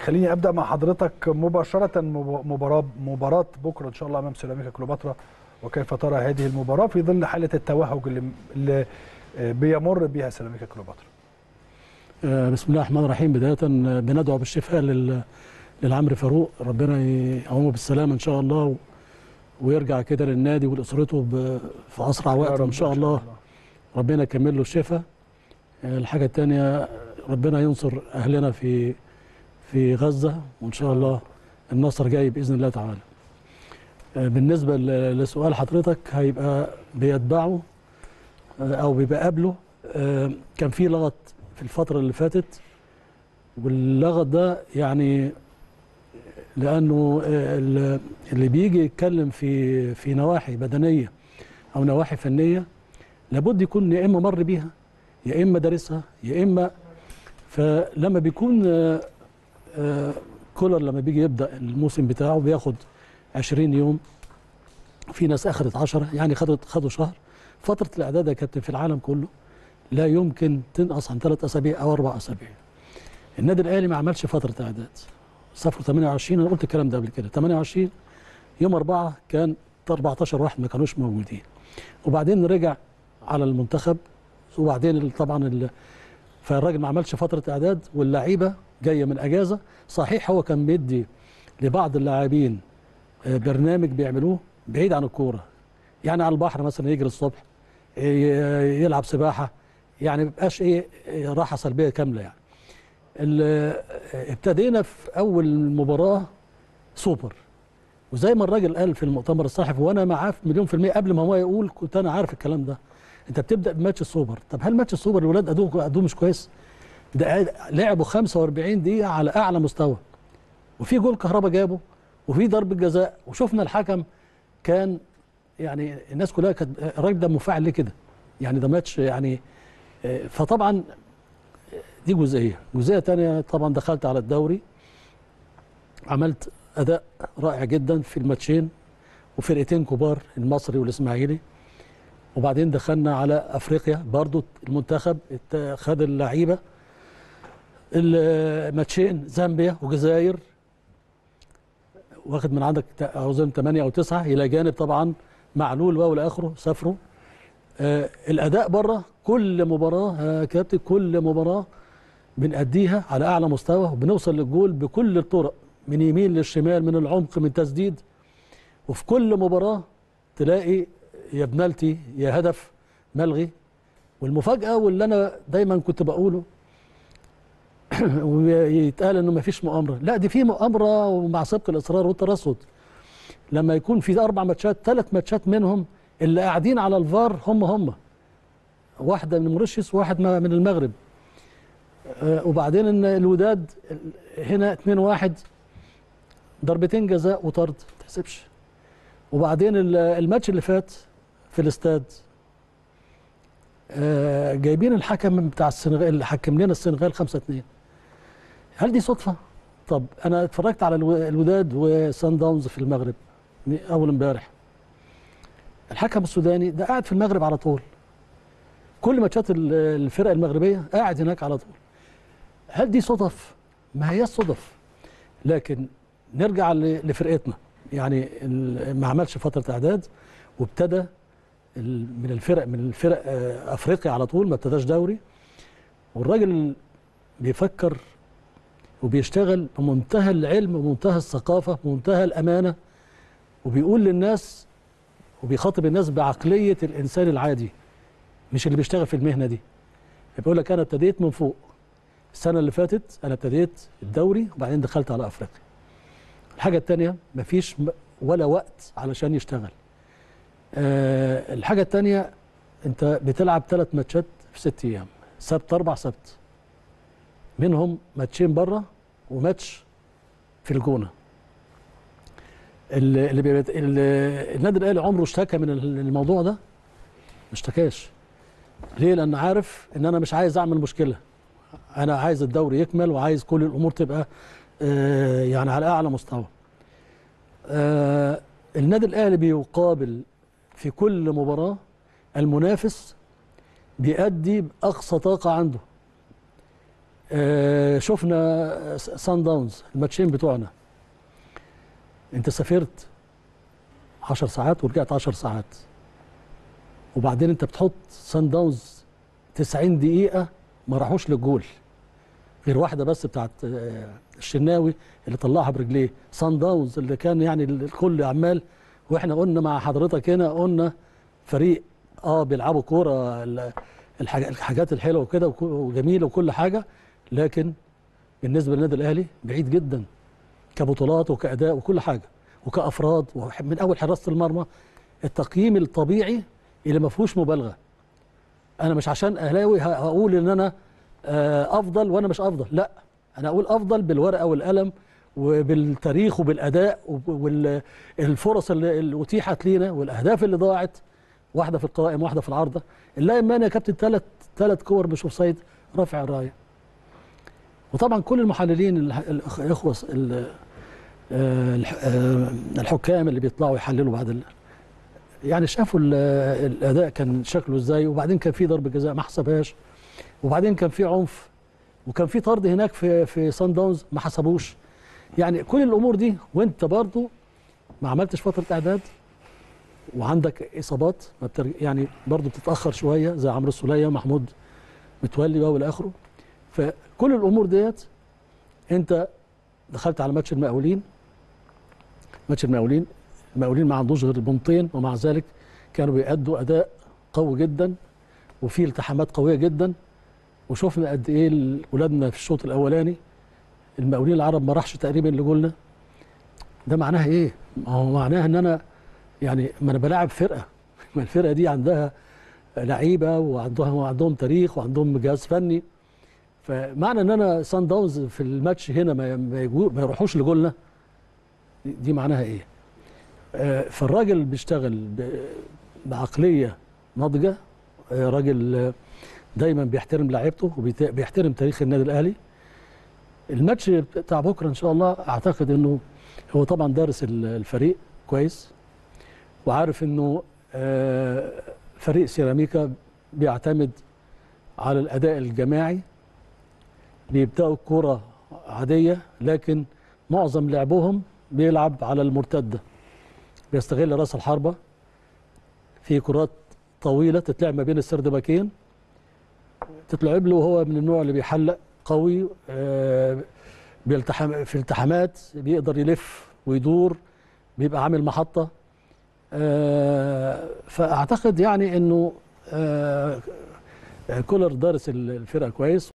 خليني ابدا مع حضرتك مباشره مب- مباراه مباراه بكره ان شاء الله امام سيراميكا كليوباترا وكيف ترى هذه المباراه في ظل حاله التوهج اللي, اللي آه، بيمر بها سيراميكا كليوباترا آه، بسم الله الرحمن الرحيم بداية آه، بندعو بالشفاء لل- للعمري فاروق ربنا يقومه بالسلامة إن شاء الله و- ويرجع كده للنادي ولأسرته ب- في أسرع يا وقت رب إن شاء الله ربنا يكمل له الشفاء آه، الحاجة الثانية ربنا ينصر أهلنا في في غزة وإن شاء الله النصر جاي بإذن الله تعالى آه، بالنسبة ل- لسؤال حضرتك هيبقى بيتبعه آه، أو بيبقى قبله آه، كان في لغط في الفترة اللي فاتت واللغط ده يعني لأنه آه، ال- اللي بيجي يتكلم في في نواحي بدنية أو نواحي فنية لابد يكون يا إما مر بيها يا إما دارسها يا إما فلما بيكون آه، آه، كولر لما بيجي يبدأ الموسم بتاعه بياخد 20 يوم في ناس أخذت 10 يعني خدوا خدوا شهر فترة الإعداد يا كابتن في العالم كله لا يمكن تنقص عن ثلاث اسابيع او اربع اسابيع. النادي الاهلي ما عملش فتره اعداد. سافروا 28 انا قلت الكلام ده قبل كده 28 يوم 4 كان 14 واحد ما كانوش موجودين. وبعدين رجع على المنتخب وبعدين ال- طبعا ال- فالراجل ما عملش فتره اعداد واللعيبه جايه من اجازه صحيح هو كان بيدي لبعض اللاعبين آه، برنامج بيعملوه بعيد عن الكوره يعني على البحر مثلا يجري الصبح ي- يلعب سباحه يعني ما بيبقاش ايه إيه راحه سلبيه كامله يعني ال- ابتدينا في اول مباراه سوبر وزي ما الراجل قال في المؤتمر الصحفي وانا معاه في مليون في الميه قبل ما هو يقول كنت انا عارف الكلام ده انت بتبدا بماتش السوبر طب هل ماتش السوبر الولاد ادوه ادوه مش كويس ده قاعد- لعبوا 45 دقيقه على اعلى مستوى وفي جول كهربا جابه وفي ضربه جزاء وشفنا الحكم كان يعني الناس كلها كانت الراجل ده منفعل ليه كده يعني ده ماتش يعني آه، فطبعا دي جزئيه جزئيه تانية طبعا دخلت على الدوري عملت اداء رائع جدا في الماتشين وفرقتين كبار المصري والاسماعيلي وبعدين دخلنا على افريقيا برضو المنتخب ات- خد اللعيبه الماتشين زامبيا وجزائر واخد من عندك تا- اظن 8 او 9 الى جانب طبعا معلول بقى والى اخره سافروا آه الاداء بره كل مباراه يا كابتن كل مباراه بنأديها على اعلى مستوى وبنوصل للجول بكل الطرق من يمين للشمال من العمق من تسديد وفي كل مباراه تلاقي يا بنالتي يا هدف ملغي والمفاجاه واللي انا دايما كنت بقوله ويتقال انه ما فيش مؤامره لا دي في مؤامره ومع سبق الاصرار والترصد لما يكون في اربع ماتشات ثلاث ماتشات منهم اللي قاعدين على الفار هم هم واحده من موريشيوس وواحد ما- من المغرب آه، وبعدين ان الوداد هنا 2 1 ضربتين جزاء وطرد ما تحسبش وبعدين ال- الماتش اللي فات في الاستاد آه، جايبين الحكم بتاع السنغال اللي حكم لنا السنغال 5 2 هل دي صدفه؟ طب انا اتفرجت على الو- الوداد وسان داونز في المغرب اول امبارح الحكم السوداني ده قاعد في المغرب على طول كل ماتشات ال- الفرق المغربيه قاعد هناك على طول هل دي صدف؟ ما هي صدف لكن نرجع ل- لفرقتنا يعني ال- ما عملش فتره اعداد وابتدى ال- من الفرق من الفرق آه، افريقيا على طول ما ابتداش دوري والراجل بيفكر وبيشتغل بمنتهى العلم ومنتهى الثقافه ومنتهى الامانه وبيقول للناس وبيخاطب الناس بعقليه الانسان العادي مش اللي بيشتغل في المهنه دي بيقول لك انا ابتديت من فوق السنه اللي فاتت انا ابتديت الدوري وبعدين دخلت على افريقيا الحاجه الثانيه مفيش م- ولا وقت علشان يشتغل أه الحاجه الثانيه انت بتلعب ثلاث ماتشات في ست ايام سبت اربع سبت منهم ماتشين بره وماتش في الجونه اللي اللي بيبت... اللي النادي الاهلي عمره اشتكى من الموضوع ده ما اشتكاش ليه لان عارف ان انا مش عايز اعمل مشكله انا عايز الدوري يكمل وعايز كل الامور تبقى آه، يعني على اعلى مستوى آه، النادي الاهلي بيقابل في كل مباراه المنافس بيأدي باقصى طاقه عنده آه، شفنا سان داونز الماتشين بتوعنا انت سافرت 10 ساعات ورجعت 10 ساعات وبعدين انت بتحط سان داونز 90 دقيقة ما راحوش للجول غير واحدة بس بتاعت آه، الشناوي اللي طلعها برجليه سان داونز اللي كان يعني الكل عمال واحنا قلنا مع حضرتك هنا قلنا فريق اه بيلعبوا كوره ال- الحاج- الحاجات الحلوه وكده وك- وجميله وكل حاجه لكن بالنسبه للنادي الاهلي بعيد جدا كبطولات وكاداء وكل حاجه وكافراد وح- من اول حراسه المرمى التقييم الطبيعي اللي ما فيهوش مبالغه انا مش عشان اهلاوي ه- هقول ان انا آه، افضل وانا مش افضل لا انا اقول افضل بالورقه والقلم وبالتاريخ وبالاداء والفرص اللي اللي اتيحت لينا والاهداف اللي ضاعت واحده في القوائم واحده في العارضه اللاعب ماني يا كابتن ثلاث ثلاث كور مش اوف سايد رافع الرايه وطبعا كل المحللين الح- الأخ- الاخوه ال- آه، الح- آه، الحكام اللي بيطلعوا يحللوا بعد ال- يعني شافوا ال- الاداء كان شكله ازاي وبعدين كان في ضربه جزاء ما حسبهاش وبعدين كان في عنف وكان في طرد هناك في في سان داونز ما حسبوش يعني كل الامور دي وانت برضو ما عملتش فتره اعداد وعندك اصابات ما بتر... يعني برضو بتتاخر شويه زي عمرو السوليه محمود متولي بقى والى اخره فكل الامور ديت انت دخلت على ماتش المقاولين ماتش المقاولين المقاولين ما عندوش غير بنطين ومع ذلك كانوا بيأدوا اداء قوي جدا وفي التحامات قويه جدا وشفنا قد ايه ال- ولادنا في الشوط الاولاني المقاولين العرب ما راحش تقريبا لجولنا ده معناها ايه؟ ما هو معناها ان انا يعني ما انا بلاعب فرقه ما الفرقه دي عندها لعيبه وعندها وعندهم تاريخ وعندهم جهاز فني فمعنى ان انا سان داونز في الماتش هنا ما ما, يجو ما يروحوش لجولنا دي- دي معناها ايه؟ آه، فالراجل بيشتغل ب- بعقليه ناضجه آه، راجل آه، دايما بيحترم لعيبته وبيحترم تاريخ النادي الاهلي الماتش بتاع بكره ان شاء الله اعتقد انه هو طبعا دارس ال- الفريق كويس وعارف انه آه، فريق سيراميكا بيعتمد على الاداء الجماعي بيبداوا الكره عاديه لكن معظم لعبهم بيلعب على المرتده بيستغل راس الحربه في كرات طويله تتلعب ما بين السرد باكين تتلعب له وهو من النوع اللي بيحلق قوي آه، بيلتحم في التحامات بيقدر يلف ويدور بيبقى عامل محطة آه، فأعتقد يعني أنه آه، كولر دارس الفرقة كويس